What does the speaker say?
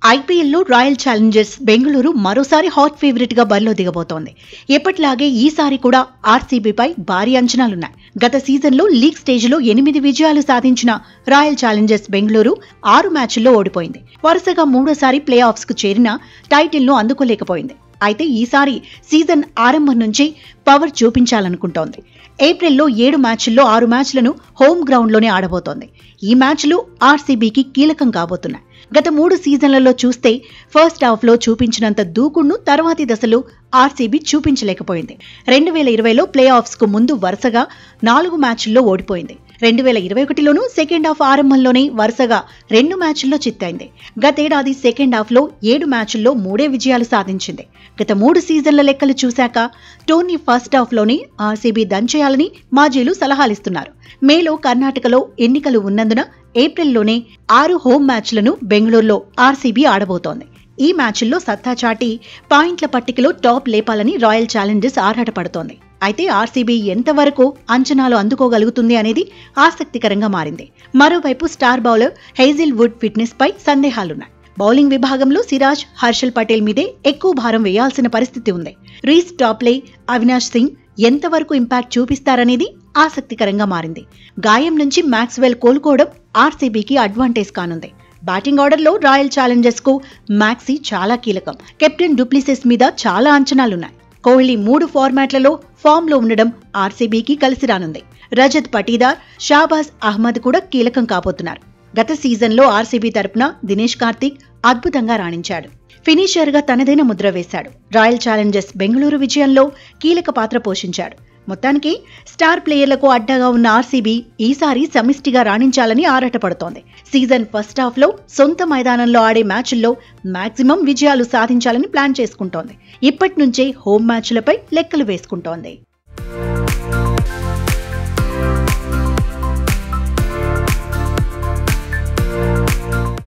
ఐపీఎల్లో royal Challengers Bengaluru మరోసారి hot favourite గా బరిలో దిగబోతోంది ఎప్పటిలాగే ఈసారి కూడా ఆర్సీబీపై భారీ అంచనాలున్నాయి గత సీజన్లో లీగ్ స్టేజ్లో ఎనిమిది విజయాలు సాధించిన రాయల్ ఛాలెంజర్స్ బెంగళూరు ఆరు మ్యాచ్ల్లో ఓడిపోయింది వరుసగా మూడోసారి ప్లే ఆఫ్స్ కు చేరిన టైటిల్ను అందుకోలేకపోయింది అయితే ఈసారి సీజన్ ఆరంభం నుంచి పవర్ చూపించాలనుకుంటోంది ఏప్రిల్లో ఏడు మ్యాచ్ల్లో ఆరు మ్యాచ్లను హోమ్ గ్రౌండ్లోనే ఆడబోతోంది ఈ మ్యాచ్లు ఆర్సీబీకి కీలకం కాబోతున్నాయి గత మూడు సీజన్లలో చూస్తే ఫస్ట్ హాఫ్లో చూపించినంత దూకుడును తర్వాతి దశలో ఆర్సీబీ చూపించలేకపోయింది రెండు వేల ఇరవైలో ప్లే ఆఫ్స్కు ముందు వరుసగా నాలుగు మ్యాచ్ల్లో ఓడిపోయింది రెండు వేల ఇరవై ఒకటిలోనూ సెకండ్ హాఫ్ ఆరంభంలోనే వరుసగా రెండు మ్యాచ్ల్లో చిత్తైంది గతేడాది సెకండ్ హాఫ్లో ఏడు మ్యాచ్ల్లో మూడే విజయాలు సాధించింది గత మూడు సీజన్ల లెక్కలు చూశాక టోనీ ఫస్ట్ హాఫ్లోనే ఆర్సీబీ దంచేయాలని మాజీలు సలహాలిస్తున్నారు మేలో కర్ణాటకలో ఎన్నికలు ఉన్నందున ఏప్రిల్లోనే ఆరు హోమ్ మ్యాచ్లను బెంగళూరులో ఆర్సీబీ ఆడబోతోంది ఈ మ్యాచ్ల్లో సత్తా చాటి పాయింట్ల పట్టికలో టాప్ లేపాలని రాయల్ ఛాలెంజర్స్ ఆరాటపడుతోంది అయితే ఆర్సీబీ ఎంతవరకు అంచనాలు అందుకోగలుగుతుంది అనేది ఆసక్తికరంగా మారింది మరోవైపు star bowler Hazlewood fitness పై సందేహాలున్నాయి బౌలింగ్ విభాగంలో సిరాజ్ హర్షల్ పటేల్ మీదే ఎక్కువ భారం వేయాల్సిన పరిస్థితి ఉంది రీస్ టాప్లే అవినాష్ సింగ్ ఎంతవరకు ఇంపాక్ట్ చూపిస్తారనేది ఆసక్తికరంగా మారింది గాయం నుంచి మ్యాక్స్వెల్ కోలుకోవడం ఆర్సీబీకి అడ్వాంటేజ్ కానుంది బ్యాటింగ్ ఆర్డర్లో రాయల్ ఛాలెంజర్స్ కు మ్యాక్సీ చాలా కీలకం కెప్టెన్ డూప్లిసెస్ మీద చాలా అంచనాలున్నాయి కోహ్లీ మూడు ఫార్మాట్లలో ఫామ్ లో ఉండడం ఆర్సీబీకి కలిసి రానుంది రజత్ పటీదార్ షాబాజ్ అహ్మద్ కూడా కీలకం కాబోతున్నారు గత సీజన్లో ఆర్సీబీ తరపున దినేష్ కార్తీక్ అద్భుతంగా రాణించాడు ఫినిషర్ గా తనదైన ముద్ర వేశాడు రాయల్ ఛాలెంజర్స్ బెంగళూరు విజయంలో కీలక పాత్ర పోషించాడు మొత్తానికి స్టార్ ప్లేయర్లకు అడ్డగా ఉన్న ఆర్సీబీ ఈసారి సమిష్టిగా రాణించాలని ఆరాటపడుతోంది సీజన్ ఫస్ట్ హాఫ్ లో సొంత మైదానంలో ఆడే మ్యాచ్ల్లో మాక్సిమం విజయాలు సాధించాలని ప్లాన్ చేసుకుంటోంది ఇప్పటి నుంచే హోమ్ మ్యాచ్లపై లెక్కలు వేసుకుంటోంది